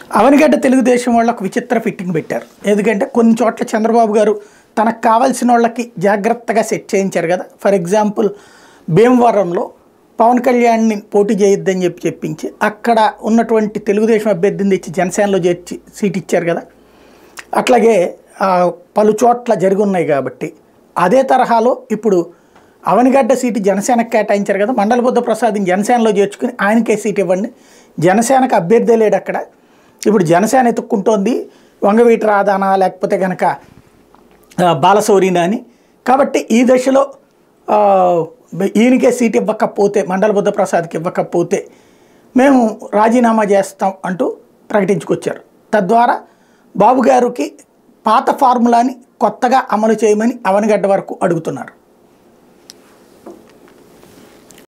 అవనిగడ్డ తెలుగుదేశం వాళ్ళకు విచిత్ర ఫిట్టింగ్ పెట్టారు ఎందుకంటే కొన్ని చోట్ల చంద్రబాబు గారు తనకు కావాల్సిన వాళ్ళకి జాగ్రత్తగా సెట్ చేయించారు కదా ఫర్ ఎగ్జాంపుల్ భీమవరంలో పవన్ కళ్యాణ్ని పోటీ చేయొద్దని చెప్పి చెప్పించి అక్కడ ఉన్నటువంటి తెలుగుదేశం అభ్యర్థిని తెచ్చి జనసేనలో చేర్చి సీట్ ఇచ్చారు కదా అట్లాగే ఆ, పలు చోట్ల జరిగి ఉన్నాయి కాబట్టి అదే తరహాలో ఇప్పుడు అవనిగడ్డ సీటు జనసేనకు కేటాయించారు కదా మండల బుద్ధ ప్రసాద్ని జనసేనలో చేర్చుకుని ఆయనకే సీట్ ఇవ్వండి జనసేనకు అభ్యర్థి లేడు అక్కడ ఇప్పుడు జనసేన ఎత్తుక్కుంటోంది వంగవీటి రాధానా లేకపోతే కనుక ఆ, బాలశౌరినా అని కాబట్టి ఈ దశలో ఆ, ఈయనకే సీట్ ఇవ్వకపోతే మండల బుద్ధ ప్రసాద్కి ఇవ్వకపోతే మేము రాజీనామా చేస్తాం అంటూ ప్రకటించుకొచ్చారు తద్వారా బాబు గారికి పాత ఫార్ములాని కొత్తగా అమలు చేయమని అవనిగడ్డ వరకు అడుగుతున్నారు